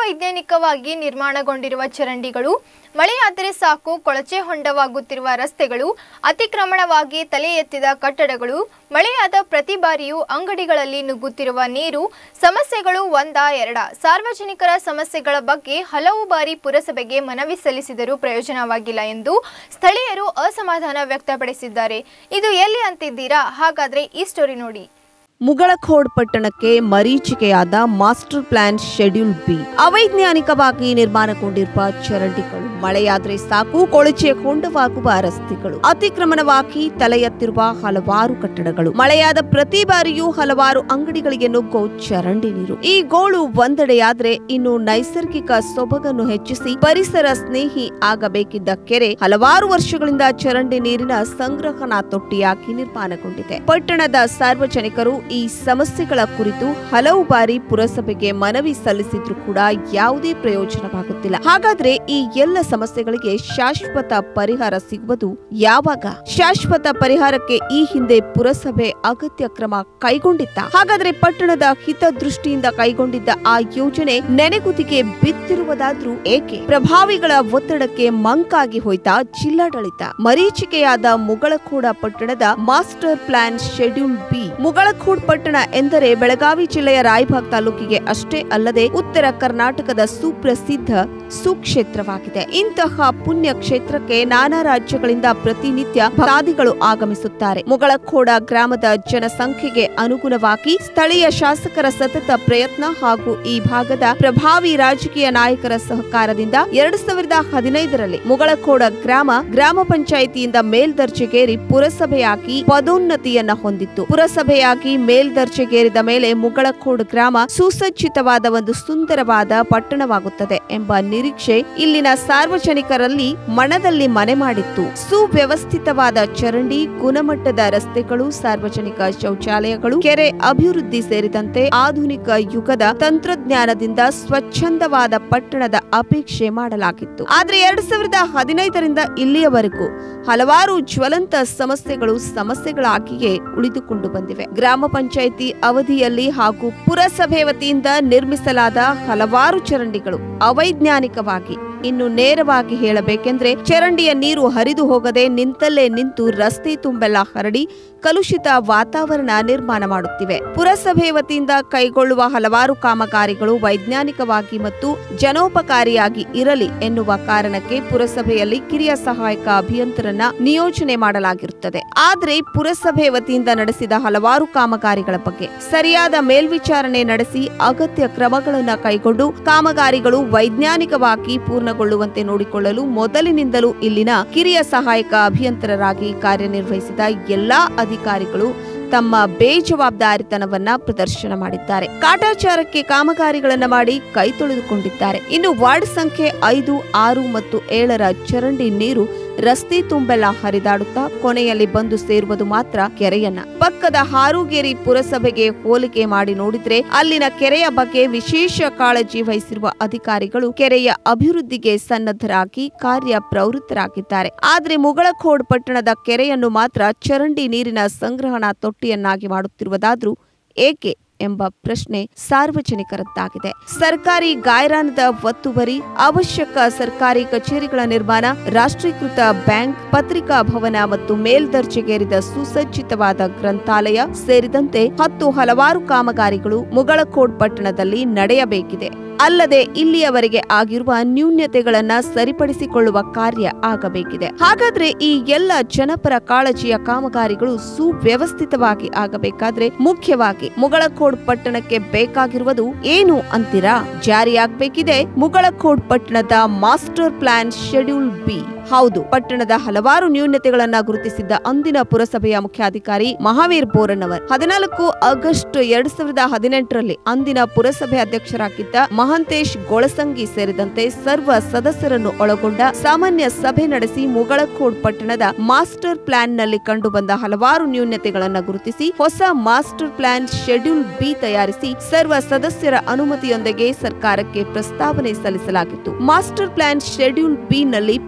ಅವೈಜ್ಞಾನಿಕವಾಗಿ ನಿರ್ಮಾಣಗೊಂಡಿರುವ ಚರಂಡಿಗಳು ಮಳೆಯಾದರೆ ಸಾಕು ಕೊಳಚೆ ಹೊಂಡವಾಗುತ್ತಿರುವ ರಸ್ತೆಗಳು ಅತಿಕ್ರಮಣವಾಗಿ ತಲೆ ಎತ್ತಿದ ಕಟ್ಟಡಗಳು ಮಳೆಯಾದ ಪ್ರತಿ ಬಾರಿಯೂ ಅಂಗಡಿಗಳಲ್ಲಿ ನುಗ್ಗುತ್ತಿರುವ ನೀರು ಸಮಸ್ಯೆಗಳು ಒಂದ ಎರಡ ಸಾರ್ವಜನಿಕರ ಸಮಸ್ಯೆಗಳ ಬಗ್ಗೆ ಹಲವು ಬಾರಿ ಪುರಸಭೆಗೆ ಮನವಿ ಸಲ್ಲಿಸಿದರೂ ಪ್ರಯೋಜನವಾಗಿಲ್ಲ ಎಂದು ಸ್ಥಳೀಯರು ಅಸಮಾಧಾನ ವ್ಯಕ್ತಪಡಿಸಿದ್ದಾರೆ ಇದು ಎಲ್ಲಿ ಅಂತಿದ್ದೀರಾ ಹಾಗಾದ್ರೆ ಈ ಸ್ಟೋರಿ ನೋಡಿ ಮುಗಳಖೋಡ್ ಪಟ್ಟಣಕ್ಕೆ ಮರೀಚಿಕೆಯಾದ ಮಾಸ್ಟರ್ ಪ್ಲಾನ್ ಶೆಡ್ಯೂಲ್ ಬಿ ಅವೈಜ್ಞಾನಿಕವಾಗಿ ನಿರ್ಮಾಣಗೊಂಡಿರುವ ಚರಂಡಿಗಳು ಮಳೆಯಾದ್ರೆ ಸಾಕು ಕೊಳಚೆ ಹೊಂಡವಾಗುವ ರಸ್ತೆಗಳು ಅತಿಕ್ರಮಣವಾಗಿ ತಲೆ ಎತ್ತಿರುವ ಹಲವಾರು ಕಟ್ಟಡಗಳು ಮಳೆಯಾದ ಪ್ರತಿ ಬಾರಿಯೂ ಹಲವಾರು ಅಂಗಡಿಗಳಿಗೆ ನುಗ್ಗೋ ಚರಂಡಿ ನೀರು ಈ ಗೋಳು ಒಂದೆಡೆಯಾದ್ರೆ ಇನ್ನು ನೈಸರ್ಗಿಕ ಸೊಬಗನ್ನು ಹೆಚ್ಚಿಸಿ ಪರಿಸರ ಸ್ನೇಹಿ ಆಗಬೇಕಿದ್ದ ಕೆರೆ ಹಲವಾರು ವರ್ಷಗಳಿಂದ ಚರಂಡಿ ನೀರಿನ ಸಂಗ್ರಹಣಾ ತೊಟ್ಟಿಯಾಗಿ ನಿರ್ಮಾಣಗೊಂಡಿದೆ ಪಟ್ಟಣದ ಸಾರ್ವಜನಿಕರು ಈ ಸಮಸ್ಯೆಗಳ ಕುರಿತು ಹಲವು ಬಾರಿ ಪುರಸಭೆಗೆ ಮನವಿ ಸಲ್ಲಿಸಿದ್ರು ಕೂಡ ಯಾವುದೇ ಪ್ರಯೋಜನವಾಗುತ್ತಿಲ್ಲ ಹಾಗಾದ್ರೆ ಈ ಎಲ್ಲ ಸಮಸ್ಯೆಗಳಿಗೆ ಶಾಶ್ವತ ಪರಿಹಾರ ಸಿಗುವುದು ಯಾವಾಗ ಶಾಶ್ವತ ಪರಿಹಾರಕ್ಕೆ ಈ ಹಿಂದೆ ಪುರಸಭೆ ಅಗತ್ಯ ಕ್ರಮ ಕೈಗೊಂಡಿತ್ತ ಹಾಗಾದ್ರೆ ಪಟ್ಟಣದ ಹಿತದೃಷ್ಟಿಯಿಂದ ಕೈಗೊಂಡಿದ್ದ ಆ ಯೋಜನೆ ನೆನೆಗುದಿಗೆ ಬಿತ್ತಿರುವುದಾದ್ರೂ ಏಕೆ ಪ್ರಭಾವಿಗಳ ಒತ್ತಡಕ್ಕೆ ಮಂಕಾಗಿ ಹೋಯ್ತಾ ಜಿಲ್ಲಾಡಳಿತ ಮರೀಚಿಕೆಯಾದ ಮುಗಳಖೋಡ ಪಟ್ಟಣದ master plan schedule B Mugalkhod ಪಟ್ಟಣ ಎಂದರೆ ಬೆಳಗಾವಿ ಜಿಲ್ಲೆಯ ರಾಯಭಾಗ್ ತಾಲೂಕಿಗೆ ಅಷ್ಟೇ ಅಲ್ಲದೆ ಉತ್ತರ ಕರ್ನಾಟಕದ ಸುಪ್ರಸಿದ್ಧ ಸುಕ್ಷೇತ್ರವಾಗಿದೆ ಇಂತಹ ಪುಣ್ಯ ಕ್ಷೇತ್ರಕ್ಕೆ ನಾನಾ ರಾಜ್ಯಗಳಿಂದ ಪ್ರತಿನಿತ್ಯ ಭಕ್ತಾದಿಗಳು ಆಗಮಿಸುತ್ತಾರೆ ಮುಗಳಖೋಡ ಗ್ರಾಮದ ಜನಸಂಖ್ಯೆಗೆ ಅನುಗುಣವಾಗಿ ಸ್ಥಳೀಯ ಶಾಸಕರ ಸತತ ಪ್ರಯತ್ನ ಹಾಗೂ ಈ ಭಾಗದ ಪ್ರಭಾವಿ ರಾಜಕೀಯ ನಾಯಕರ ಸಹಕಾರದಿಂದ ಎರಡ್ ಸಾವಿರದ ಹದಿನೈದರಲ್ಲಿ ಮುಗಳಖೋಡ ಗ್ರಾಮ ಗ್ರಾಮ ಪಂಚಾಯಿತಿಯಿಂದ ಮೇಲ್ದರ್ಜೆಗೇರಿ ಪುರಸಭೆಯಾಗಿ ಪದೋನ್ನತಿಯನ್ನ ಹೊಂದಿತ್ತು ಪುರಸಭೆಯಾಗಿ ಮೇಲ್ದರ್ಜೆಗೇರಿದ ಮೇಲೆ ಮುಗಳಖೋಡ್ ಗ್ರಾಮ ಸುಸಜ್ಜಿತವಾದ ಒಂದು ಸುಂದರವಾದ ಪಟ್ಟಣವಾಗುತ್ತದೆ ಎಂಬ ನಿರೀಕ್ಷೆ ಇಲ್ಲಿನ ಸಾರ್ವಜನಿಕರಲ್ಲಿ ಮನದಲ್ಲಿ ಮನೆ ಮಾಡಿತ್ತು ಸುವ್ಯವಸ್ಥಿತವಾದ ಚರಂಡಿ ಗುಣಮಟ್ಟದ ರಸ್ತೆಗಳು ಸಾರ್ವಜನಿಕ ಶೌಚಾಲಯಗಳು ಕೆರೆ ಅಭಿವೃದ್ಧಿ ಸೇರಿದಂತೆ ಆಧುನಿಕ ಯುಗದ ತಂತ್ರಜ್ಞಾನದಿಂದ ಸ್ವಚ್ಛಂದವಾದ ಪಟ್ಟಣದ ಅಪೇಕ್ಷೆ ಮಾಡಲಾಗಿತ್ತು ಆದ್ರೆ ಎರಡ್ ಸಾವಿರದ ಹದಿನೈದರಿಂದ ಇಲ್ಲಿಯವರೆಗೂ ಹಲವಾರು ಜ್ವಲಂತ ಸಮಸ್ಯೆಗಳು ಸಮಸ್ಯೆಗಳಾಗಿಯೇ ಉಳಿದುಕೊಂಡು ಬಂದಿವೆ ಗ್ರಾಮ ಪಂಚಾಯಿತಿ ಅವಧಿಯಲ್ಲಿ ಹಾಗೂ ಪುರಸಭೆ ವತಿಯಿಂದ ನಿರ್ಮಿಸಲಾದ ಹಲವಾರು ಚರಂಡಿಗಳು ಅವೈಜ್ಞಾನಿಕವಾಗಿ ಇನ್ನು ನೇರವಾಗಿ ಹೇಳಬೇಕೆಂದ್ರೆ ಚರಂಡಿಯ ನೀರು ಹರಿದು ಹೋಗದೆ ನಿಂತಲ್ಲೇ ನಿಂತು ರಸ್ತೆ ತುಂಬೆಲ್ಲ ಹರಡಿ ಕಲುಷಿತ ವಾತಾವರಣ ನಿರ್ಮಾಣ ಮಾಡುತ್ತಿವೆ ಪುರಸಭೆ ವತಿಯಿಂದ ಕೈಗೊಳ್ಳುವ ಹಲವಾರು ಕಾಮಗಾರಿಗಳು ವೈಜ್ಞಾನಿಕವಾಗಿ ಮತ್ತು ಜನೋಪಕಾರಿಯಾಗಿ ಇರಲಿ ಎನ್ನುವ ಕಾರಣಕ್ಕೆ ಪುರಸಭೆಯಲ್ಲಿ ಕಿರಿಯ ಸಹಾಯಕ ಅಭಿಯಂತರನ್ನ ನಿಯೋಜನೆ ಮಾಡಲಾಗಿರುತ್ತದೆ ಆದರೆ ಪುರಸಭೆ ವತಿಯಿಂದ ನಡೆಸಿದ ಹಲವಾರು ಕಾಮಗಾರಿಗಳ ಬಗ್ಗೆ ಸರಿಯಾದ ಮೇಲ್ವಿಚಾರಣೆ ನಡೆಸಿ ಅಗತ್ಯ ಕ್ರಮಗಳನ್ನು ಕೈಗೊಂಡು ಕಾಮಗಾರಿಗಳು ವೈಜ್ಞಾನಿಕವಾಗಿ ಪೂರ್ಣಗೊಳ್ಳುವಂತೆ ನೋಡಿಕೊಳ್ಳಲು ಮೊದಲಿನಿಂದಲೂ ಇಲ್ಲಿನ ಕಿರಿಯ ಸಹಾಯಕ ಅಭಿಯಂತರರಾಗಿ ಕಾರ್ಯನಿರ್ವಹಿಸಿದ ಎಲ್ಲಾ ಅಧಿಕಾರಿಗಳು ತಮ್ಮ ಬೇಜವಾಬ್ದಾರಿತನವನ್ನ ಪ್ರದರ್ಶನ ಮಾಡಿದ್ದಾರೆ ಕಾಟಾಚಾರಕ್ಕೆ ಕಾಮಗಾರಿಗಳನ್ನ ಮಾಡಿ ಕೈ ತೊಳೆದುಕೊಂಡಿದ್ದಾರೆ ಇನ್ನು ವಾರ್ಡ್ ಸಂಖ್ಯೆ ಐದು ಆರು ಮತ್ತು ಏಳರ ಚರಂಡಿ ನೀರು ರಸ್ತೆ ತುಂಬೆಲ್ಲ ಹರಿದಾಡುತ್ತಾ ಕೊನೆಯಲ್ಲಿ ಬಂದು ಸೇರುವುದು ಮಾತ್ರ ಕೆರೆಯನ್ನ ಪಕ್ಕದ ಹಾರೂಗೇರಿ ಪುರಸಭೆಗೆ ಹೋಲಿಕೆ ಮಾಡಿ ನೋಡಿದ್ರೆ ಅಲ್ಲಿನ ಕೆರೆಯ ಬಗ್ಗೆ ವಿಶೇಷ ಕಾಳಜಿ ವಹಿಸಿರುವ ಅಧಿಕಾರಿಗಳು ಕೆರೆಯ ಅಭಿವೃದ್ಧಿಗೆ ಸನ್ನದ್ಧರಾಗಿ ಕಾರ್ಯ ಪ್ರವೃತ್ತರಾಗಿದ್ದಾರೆ ಆದ್ರೆ ಮುಗಳಖೋಡ್ ಪಟ್ಟಣದ ಕೆರೆಯನ್ನು ಮಾತ್ರ ಚರಂಡಿ ನೀರಿನ ಸಂಗ್ರಹಣಾ ತೊಟ್ಟಿಯನ್ನಾಗಿ ಮಾಡುತ್ತಿರುವುದಾದ್ರೂ ಏಕೆ ಎಂಬ ಪ್ರಶ್ನೆ ಸಾರ್ವಜನಿಕರದ್ದಾಗಿದೆ ಸರ್ಕಾರಿ ಗಾಯರಾನದ ಒತ್ತುವರಿ ಅವಶ್ಯಕ ಸರ್ಕಾರಿ ಕಚೇರಿಗಳ ನಿರ್ಮಾಣ ರಾಷ್ಟ್ರೀಕೃತ ಬ್ಯಾಂಕ್ ಪತ್ರಿಕಾ ಭವನ ಮತ್ತು ಮೇಲ್ದರ್ಜೆಗೇರಿದ ಸುಸಜ್ಜಿತವಾದ ಗ್ರಂಥಾಲಯ ಸೇರಿದಂತೆ ಹತ್ತು ಹಲವಾರು ಕಾಮಗಾರಿಗಳು ಮುಗಳಖೋಡ್ ಪಟ್ಟಣದಲ್ಲಿ ನಡೆಯಬೇಕಿದೆ ಅಲ್ಲದೆ ಇಲ್ಲಿಯವರೆಗೆ ಆಗಿರುವ ನ್ಯೂನ್ಯತೆಗಳನ್ನ ಸರಿಪಡಿಸಿಕೊಳ್ಳುವ ಕಾರ್ಯ ಆಗಬೇಕಿದೆ ಹಾಗಾದ್ರೆ ಈ ಎಲ್ಲ ಜನಪರ ಕಾಳಜಿಯ ಕಾಮಗಾರಿಗಳು ಸುವ್ಯವಸ್ಥಿತವಾಗಿ ಆಗಬೇಕಾದ್ರೆ ಮುಖ್ಯವಾಗಿ ಮುಗಳಖೋಡ್ ಪಟ್ಟಣಕ್ಕೆ ಬೇಕಾಗಿರುವುದು ಏನು ಅಂತೀರಾ ಜಾರಿಯಾಗಬೇಕಿದೆ ಮುಗಳಖೋಡ್ ಪಟ್ಟಣದ ಮಾಸ್ಟರ್ ಪ್ಲಾನ್ ಶೆಡ್ಯೂಲ್ ಬಿ ಹೌದು ಪಟ್ಟಣದ ಹಲವಾರು ನ್ಯೂನ್ಯತೆಗಳನ್ನ ಗುರುತಿಸಿದ್ದ ಅಂದಿನ ಪುರಸಭೆಯ ಮುಖ್ಯಾಧಿಕಾರಿ ಮಹಾವೀರ್ ಬೋರನ್ನವರ್ ಹದಿನಾಲ್ಕು ಆಗಸ್ಟ್ ಎರಡ್ ಸಾವಿರದ ಹದಿನೆಂಟರಲ್ಲಿ ಅಂದಿನ ಪುರಸಭೆ ಅಧ್ಯಕ್ಷರಾಗಿದ್ದ ಮಹಂತೇಶ್ ಗೊಳಸಂಗಿ ಸೇರಿದಂತೆ ಸರ್ವ ಸದಸ್ಯರನ್ನು ಒಳಗೊಂಡ ಸಾಮಾನ್ಯ ಸಭೆ ನಡೆಸಿ ಮುಗಳಖೋಡ್ ಪಟ್ಟಣದ ಮಾಸ್ಟರ್ ಪ್ಲಾನ್ ನಲ್ಲಿ ಕಂಡುಬಂದ ಹಲವಾರು ನ್ಯೂನ್ಯತೆಗಳನ್ನ ಗುರುತಿಸಿ ಹೊಸ ಮಾಸ್ಟರ್ ಪ್ಲಾನ್ ಶೆಡ್ಯೂಲ್ ಬಿ ತಯಾರಿಸಿ ಸರ್ವ ಸದಸ್ಯರ ಅನುಮತಿಯೊಂದಿಗೆ ಸರ್ಕಾರಕ್ಕೆ ಪ್ರಸ್ತಾವನೆ ಸಲ್ಲಿಸಲಾಗಿತ್ತು ಮಾಸ್ಟರ್ ಪ್ಲಾನ್ ಶೆಡ್ಯೂಲ್ ಬಿ ನಲ್ಲಿ ಪಟ್ಟಣಕ್ಕೆ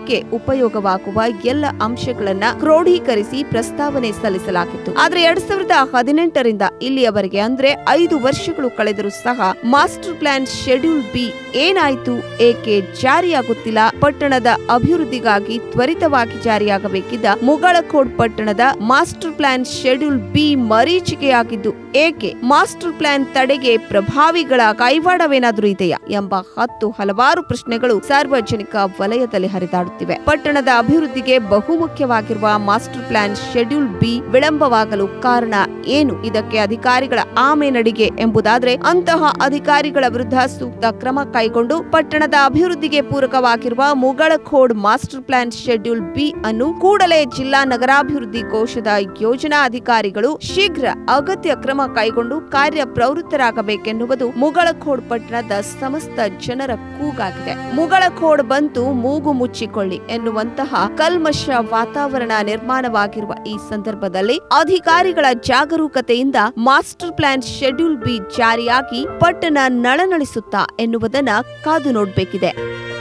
ಅಭಿವೃದ್ಧಿಗೆ ಉಪಯೋಗವಾಗುವ ಎಲ್ಲ ಅಂಶಗಳನ್ನ ಕ್ರೋಢೀಕರಿಸಿ ಪ್ರಸ್ತಾವನೆ ಸಲ್ಲಿಸಲಾಗಿತ್ತು ಆದ್ರೆ ಎರಡ್ ಸಾವಿರದ ಹದಿನೆಂಟರಿಂದ ಇಲ್ಲಿಯವರೆಗೆ ಅಂದ್ರೆ ಐದು ವರ್ಷಗಳು ಕಳೆದರೂ ಸಹ ಮಾಸ್ಟರ್ ಪ್ಲಾನ್ ಶೆಡ್ಯೂಲ್ ಬಿ ಏನಾಯ್ತು ಏಕೆ ಜಾರಿಯಾಗುತ್ತಿಲ್ಲ ಪಟ್ಟಣದ ಅಭಿವೃದ್ಧಿಗಾಗಿ ತ್ವರಿತವಾಗಿ ಜಾರಿಯಾಗಬೇಕಿದ್ದ ಮುಗಳಖೋಡ್ ಪಟ್ಟಣದ ಮಾಸ್ಟರ್ ಪ್ಲಾನ್ ಶೆಡ್ಯೂಲ್ ಬಿ ಮರೀಚಿಕೆಯಾಗಿದ್ದು ಏಕೆ ಮಾಸ್ಟರ್ ಪ್ಲಾನ್ ತಡೆಗೆ ಪ್ರಭಾವಿಗಳ ಕೈವಾಡವೇನಾದ್ರೂ ಇದೆಯಾ ಎಂಬ ಹತ್ತು ಹಲವಾರು ಪ್ರಶ್ನೆಗಳು ಸಾರ್ವಜನಿಕ ವಲಯದಲ್ಲಿ ಹರಿದಾಡುತ್ತಿವೆ ಪಟ್ಟಣದ ಅಭಿವೃದ್ಧಿಗೆ ಬಹುಮುಖ್ಯವಾಗಿರುವ ಮಾಸ್ಟರ್ ಪ್ಲಾನ್ ಶೆಡ್ಯೂಲ್ ಬಿ ವಿಳಂಬವಾಗಲು ಕಾರಣ ಏನು ಇದಕ್ಕೆ ಅಧಿಕಾರಿಗಳ ಆಮೆ ನಡಿಗೆ ಎಂಬುದಾದ್ರೆ ಅಂತಹ ಅಧಿಕಾರಿಗಳ ವಿರುದ್ಧ ಸೂಕ್ತ ಕ್ರಮ ಕೈಗೊಂಡು ಪಟ್ಟಣದ ಅಭಿವೃದ್ಧಿಗೆ ಪೂರಕವಾಗಿರುವ Mugalkhod master plan schedule B ಅನ್ನು ಕೂಡಲೇ ಜಿಲ್ಲಾ ನಗರಾಭಿವೃದ್ಧಿ ಕೋಶದ ಯೋಜನಾ ಅಧಿಕಾರಿಗಳು ಶೀಘ್ರ ಅಗತ್ಯ ಕ್ರಮ ಕೈಗೊಂಡು ಕಾರ್ಯ ಪ್ರವೃತ್ತರಾಗಬೇಕೆನ್ನುವುದು ಮುಗಳಖೋಡ್ ಪಟ್ಟಣದ ಸಮಸ್ತ ಜನರ ಕೂಗಾಗಿದೆ ಮುಗಳಖೋಡ್ ಬಂತು ಮೂಗು ಮುಚ್ಚಿಕೊಳ್ಳಿ ಎನ್ನುವಂತಹ ಕಲ್ಮಶ ವಾತಾವರಣ ನಿರ್ಮಾಣವಾಗಿರುವ ಈ ಸಂದರ್ಭದಲ್ಲಿ ಅಧಿಕಾರಿಗಳ ಜಾಗರೂಕತೆಯಿಂದ ಮಾಸ್ಟರ್ ಪ್ಲಾನ್ ಶೆಡ್ಯೂಲ್ ಬಿ ಜಾರಿಯಾಗಿ ಪಟ್ಟಣ ನಳನಳಿಸುತ್ತಾ ಎನ್ನುವುದನ್ನ ಕಾದು ನೋಡ್ಬೇಕಿದೆ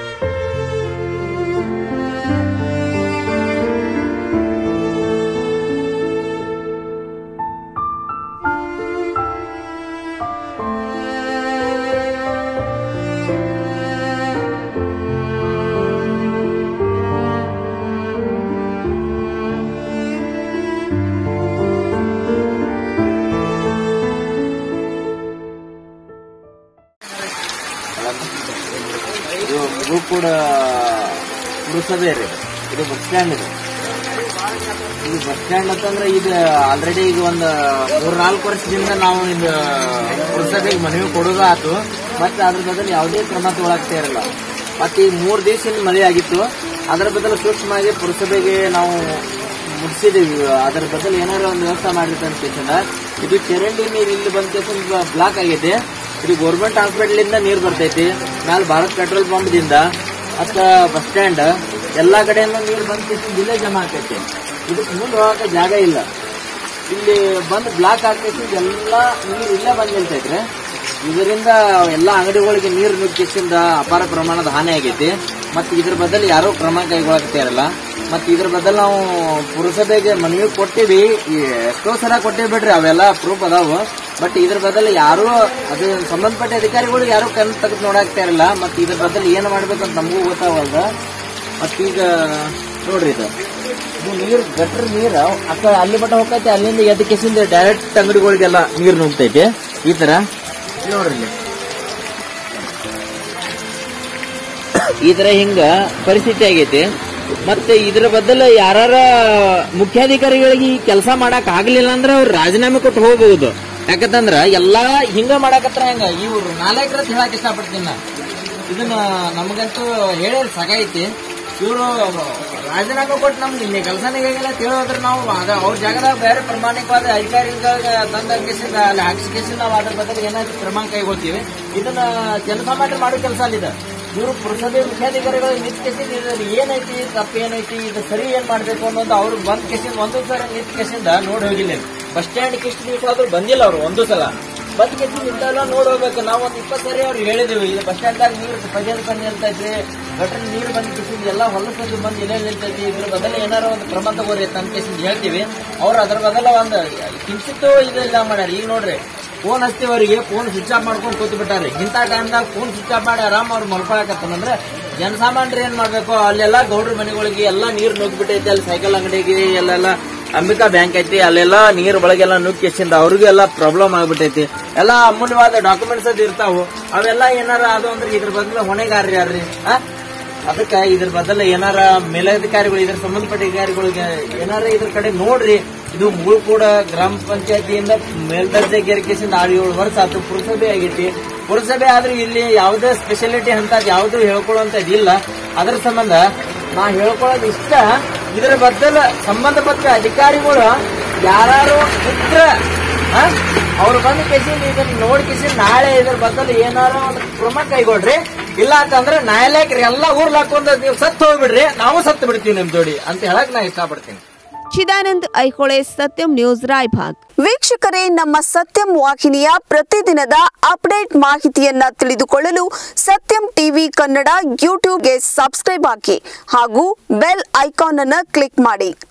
ಇದು ಗೋಕೂಡ ಪುರಸಭೆ ರೀ ಇದು ಬಸ್ ಸ್ಟ್ಯಾಂಡ್ ಇದು ಇದು ಬಸ್ ಸ್ಟ್ಯಾಂಡ್ ಅಂತಂದ್ರೆ ಇದು ಆಲ್ರೆಡಿ ಈಗ ಒಂದು ಮೂರ್ ನಾಲ್ಕು ವರ್ಷದಿಂದ ನಾವು ಇದು ಪುರಸಭೆಗೆ ಮನವಿ ಕೊಡೋದು ಆತು ಮತ್ತೆ ಅದ್ರ ಬದಲು ಯಾವುದೇ ಕ್ರಮ ತಗೊಳಕ್ತಾ ಇರಲ್ಲ ಮತ್ತೆ ಈ ಮೂರ್ ದಿವಸದಿಂದ ಮಳೆ ಆಗಿತ್ತು ಅದರ ಬದಲು ಸೂಕ್ಷ್ಮವಾಗಿ ಪುರಸಭೆಗೆ ನಾವು ಮುಗಿಸಿದೀವಿ ಅದರ ಬದಲು ಏನಾದ್ರು ಒಂದು ವ್ಯವಸ್ಥೆ ಮಾಡಿರ್ತ ಅಂತ ಕೇಸಿಂದ ಇದು ಚರಂಡಿ ನೀರು ಇಲ್ಲಿ ಬಂದ ಕೇಸಿಂದ ಬ್ಲಾಕ್ ಆಗೈತೆ ಇದು ಗೌರ್ಮೆಂಟ್ ಹಾಸ್ಪಿಟಲ್ ಇಂದ ನೀರು ಬರ್ತೈತಿ ಮ್ಯಾಲ ಭಾರತ್ ಪೆಟ್ರೋಲ್ ಪಂಪ್ ದಿಂದ ಅತ್ತ ಬಸ್ ಸ್ಟ್ಯಾಂಡ್ ಎಲ್ಲಾ ಕಡೆಯಿಂದ ನೀರು ಬಂದ ಕೇಸಿಂದ ಇಲ್ಲೇ ಜಮಾ ಆಗ್ತೈತಿ ಇದಕ್ಕೆ ಮುಂದೆ ಹೋಗಕ್ಕೆ ಜಾಗ ಇಲ್ಲ ಇಲ್ಲಿ ಬಂದು ಬ್ಲಾಕ್ ಆಗ್ತೈತಿ ಎಲ್ಲಾ ನೀರು ಇಲ್ಲೇ ಬಂದ್ ನಿಲ್ತೈತ್ರಿ ಇದರಿಂದ ಎಲ್ಲಾ ಅಂಗಡಿಗಳಿಗೆ ನೀರು ನುಗ್ಗಿಸಿಂದ ಅಪಾರ ಪ್ರಮಾಣದ ಹಾನಿ ಆಗೈತಿ ಮತ್ತೆ ಇದ್ರ ಬದಲು ಯಾರೋ ಕ್ರಮ ಕೈಗೊಳ್ಳಕ್ತಾ ಇರಲ್ಲ ಮತ್ತೆ ಇದ್ರ ಬದಲು ನಾವು ಪುರಸಭೆಗೆ ಮನವಿ ಕೊಟ್ಟಿವಿ ಈ ಎಷ್ಟೋ ಸಲ ಕೊಟ್ಟಿವಿ ಬಿಡ್ರಿ ಅವೆಲ್ಲ ಪ್ರೂಫ್ ಅದಾವು ಬಟ್ ಇದ್ರ ಬದಲು ಯಾರು ಅದು ಸಂಬಂಧಪಟ್ಟ ಅಧಿಕಾರಿಗಳು ಯಾರು ಕಣ್ ತೆಗೆದು ನೋಡಾಕ್ತಾ ಇರಲ್ಲ ಮತ್ತೆ ಇದ್ರ ಬದಲು ಏನ್ ಮಾಡ್ಬೇಕಂತ ನಮಗೂ ಗೊತ್ತಾಗಲ್ದ ಮತ್ತೀಗ ನೋಡ್ರಿ ಇದು ಇದು ನೀರ್ ಗಟ್ರ ನೀರ್ ಅಕ್ಕ ಅಲ್ಲಿ ಮಟ್ಟ ಹೋಗೈತೆ ಅಲ್ಲಿಂದ ಎದ್ದು ಕೆಸಿಂದ ಡೈರೆಕ್ಟ್ ಅಂಗಡಿಗಳಿಗೆಲ್ಲ ನೀರ್ ನುಗ್ತೈತೆ ಈ ತರ ನೋಡ್ರಿ ಇಲ್ಲಿ. ಈ ತರ ಹಿಂಗ ಪರಿಸ್ಥಿತಿ ಆಗೈತಿ ಮತ್ತೆ ಇದ್ರ ಬದಲು ಯಾರ ಮುಖ್ಯಾಧಿಕಾರಿಗಳಿಗೆ ಈ ಕೆಲಸ ಮಾಡಕ್ ಆಗ್ಲಿಲ್ಲ ಅಂದ್ರೆ ಅವ್ರು ರಾಜೀನಾಮೆ ಕೊಟ್ಟು ಹೋಗಬಹುದು ಯಾಕಂತಂದ್ರ ಎಲ್ಲಾ ಹಿಂಗ ಮಾಡಕತ್ರ ಹೆಂಗ ಇವ್ರು ನಾಲ್ಕರ ಹೇಳಕ್ ಇಷ್ಟಪಡ್ತೀನಿ ನಾ ಇದನ್ನ ನಮಗಂತೂ ಹೇಳಿ ಸಾಕೈತಿ ಇವರು ರಾಜೀನಾಮೆ ಕೊಟ್ಟು ನಮ್ಗೆ ಇನ್ನೇ ಕೆಲಸನೇ ಹೇಗಿಲ್ಲ ತಿಳಿಯೋದ್ರೆ ನಾವು ಅದ ಅವ್ರ ಜಾಗದಾಗ ಬೇರೆ ಪ್ರಾಮಾಣಿಕವಾದ ಅಧಿಕಾರಿಗಳಿಗೆ ತಂದ ಕೇಸಿಂದ ಅಲ್ಲಿ ಹಾಕಿಸಿ ಕೇಸಿಂದ ನಾವು ಅದ್ರ ಬದಲು ಏನಾದ್ರು ಕ್ರಮ ಕೈಗೊಳ್ತೀವಿ ಇದನ್ನ ಕೆಲಸ ಮಾಡಿ ಮಾಡೋ ಕೆಲಸ ಅಲ್ಲಿದೆ ಇವರು ಪುರಸಭೆ ಮುಖ್ಯಾಧಿಕಾರಿಗಳು ನಿಂತ ಕೇಸಿಂದ ಇದ್ರಲ್ಲಿ ಏನೈತಿ ತಪ್ಪು ಏನೈತಿ ಇದು ಸರಿ ಏನ್ ಮಾಡ್ಬೇಕು ಅನ್ನೋದು ಅವ್ರು ಬಂದ್ ಕೇಸಿಂದ ಒಂದು ಸಲ ನಿಂತ ಕೇಸಿಂದ ನೋಡಿ ಹೋಗಿಲ್ಲ ಬಸ್ ಸ್ಟ್ಯಾಂಡ್ ಕಿಷ್ಟು ನಿಲ್ಸಾದ್ರು ಬಂದಿಲ್ಲ ಅವರು ಒಂದು ಸಲ ಬಂದ್ ಕೇಸಿಂದ ಇಂತೆಲ್ಲ ನೋಡಿ ಹೋಗ್ಬೇಕು ನಾವು ಒಂದು ಇಪ್ಪತ್ತು ಸರಿ ಅವ್ರಿಗೆ ಹೇಳಿದೀವಿ ಇದು ಬಸ್ ಸ್ಟ್ಯಾಂಡ್ದಾಗ ನೀರು ಪದ್ಯದ ಬಂದು ನಿಲ್ತೈತ್ರಿ ಗಟ್ರ ನೀರು ಬಂದ್ ಕೇಸಿಂದ ಎಲ್ಲ ಹೊಲಸದ್ದು ಬಂದು ಇಲ್ಲೇ ನಿಲ್ತೈತಿ ಇದ್ರ ಬದಲು ಏನಾರ ಒಂದು ಕ್ರಮ ತಗೋರಿ ಅಂತ ಕೇಸಿಂದ ಹೇಳ್ತೀವಿ ಅವ್ರು ಅದ್ರ ಬದಲ ಒಂದು ಕಿಂಚಿತ್ತು ಇದೆಲ್ಲ ಮಾಡ್ಯಾರ ಈಗ ನೋಡ್ರಿ ಫೋನ್ ಹಚ್ತೀವಿ ಅವರಿಗೆ ಫೋನ್ ಸ್ವಿಚ್ ಆಫ್ ಮಾಡ್ಕೊಂಡು ಕೂತ್ ಬಿಟ್ಟಾರಿ ಇಂಥ ಟೈಮ್ದಾಗ ಫೋನ್ ಸ್ವಿಚ್ ಆಫ್ ಮಾಡಿ ಆರಾಮ್ ಅವ್ರು ಮಲ್ಕೊಳಕತ್ತಂದ್ರೆ ಜನಸಾಮಾನ್ಯರು ಏನ್ ಮಾಡ್ಬೇಕು ಅಲ್ಲೆಲ್ಲ ಗೌಡ್ರ ಮನೆಗಳಿಗೆ ಎಲ್ಲ ನೀರ್ ನುಗ್ಗಿಬಿಟ್ಟೈತಿ ಅಲ್ಲಿ ಸೈಕಲ್ ಅಂಗಡಿಗೆ ಅಲ್ಲೆಲ್ಲ ಅಂಬಿಕಾ ಬ್ಯಾಂಕ್ ಐತಿ ಅಲ್ಲೆಲ್ಲ ನೀರ್ ಒಳಗೆಲ್ಲ ನುಗ್ಗಿಸಿಂದ ಅವ್ರಿಗೆಲ್ಲ ಪ್ರಾಬ್ಲಮ್ ಆಗ್ಬಿಟ್ಟೈತಿ ಎಲ್ಲ ಅಮೂಲ್ಯವಾದ ಡಾಕ್ಯುಮೆಂಟ್ಸ್ ಅದು ಇರ್ತಾವು ಅವೆಲ್ಲ ಏನಾರ ಅದು ಅಂದ್ರೆ ಇದ್ರ ಬದಲು ಹೊಣೆಗಾರರಿ ಯಾರ್ರಿ ಆ? ಅದಕ್ಕ ಇದ್ರ ಬದಲು ಏನಾರ ಮೇಲಧಿಕಾರಿಗಳು ಇದ್ರ ಸಂಬಂಧಪಟ್ಟ ಅಧಿಕಾರಿಗಳಿಗೆ ಏನಾರ ಇದ್ರ ಕಡೆ ನೋಡ್ರಿ ಇದು ಕೂಡ ಗ್ರಾಮ ಪಂಚಾಯತಿಯಿಂದ ಮೇಲ್ದರ್ಜೆಗೇರಿಕೆಸಿಂದ ಆರು ಏಳು ವರ್ಷ ಆತು ಪುರಸಭೆ ಆಗೈತಿ ಪುರಸಭೆ ಆದ್ರೂ ಇಲ್ಲಿ ಯಾವುದೇ ಸ್ಪೆಷಾಲಿಟಿ ಅಂತ ಯಾವ್ದು ಹೇಳ್ಕೊಳ್ಳುವಂತದ್ದು ಇಲ್ಲ ಅದ್ರ ಸಂಬಂಧ ನಾ ಹೇಳ್ಕೊಳ್ಳೋದು ಇಷ್ಟ ಇದ್ರ ಬದಲು ಸಂಬಂಧಪಟ್ಟ ಅಧಿಕಾರಿಗಳು ಯಾರು ಇದ್ರ ಅವ್ರು ಬಂದ ಕೇಸಿಂದ ಇದನ್ನ ನೋಡಿ ಕೇಸಿಂದ ನಾಳೆ ಇದ್ರ ಬದಲು ಏನಾರ ಒಂದು ಕ್ರಮ ಕೈಗೊಳ್ರಿ ಇಲ್ಲ ಅಂತಂದ್ರೆ ನ್ಯಾಯಾಲಯಕ್ಕೆ ಎಲ್ಲ ಊರ್ಲ್ ಹಾಕೊಂಡ್ ನೀವು ಸತ್ತು ಹೋಗ್ಬಿಡ್ರಿ ನಾವು ಸತ್ತು ಬಿಡ್ತೀವಿ ನಿಮ್ ಜೋಡಿ ಅಂತ ಹೇಳಕ್ ನಾ ಇಷ್ಟಪಡ್ತೀನಿ ಚಿದಾನಂದ್ ಐಹೊಳೆ ಸತ್ಯಂ ನ್ಯೂಸ್ ರಾಯಭಾಗ್ ವೀಕ್ಷಕರೇ ನಮ್ಮ ಸತ್ಯಂ ವಾಹಿನಿಯ ಪ್ರತಿದಿನದ ಅಪ್ಡೇಟ್ ಮಾಹಿತಿಯನ್ನ ತಿಳಿದುಕೊಳ್ಳಲು ಸತ್ಯಂ ಟಿವಿ ಕನ್ನಡ ಯೂಟ್ಯೂಬ್ಗೆ ಸಬ್ಸ್ಕ್ರೈಬ್ ಹಾಕಿ ಹಾಗೂ ಬೆಲ್ ಐಕಾನ್ ಅನ್ನು ಕ್ಲಿಕ್ ಮಾಡಿ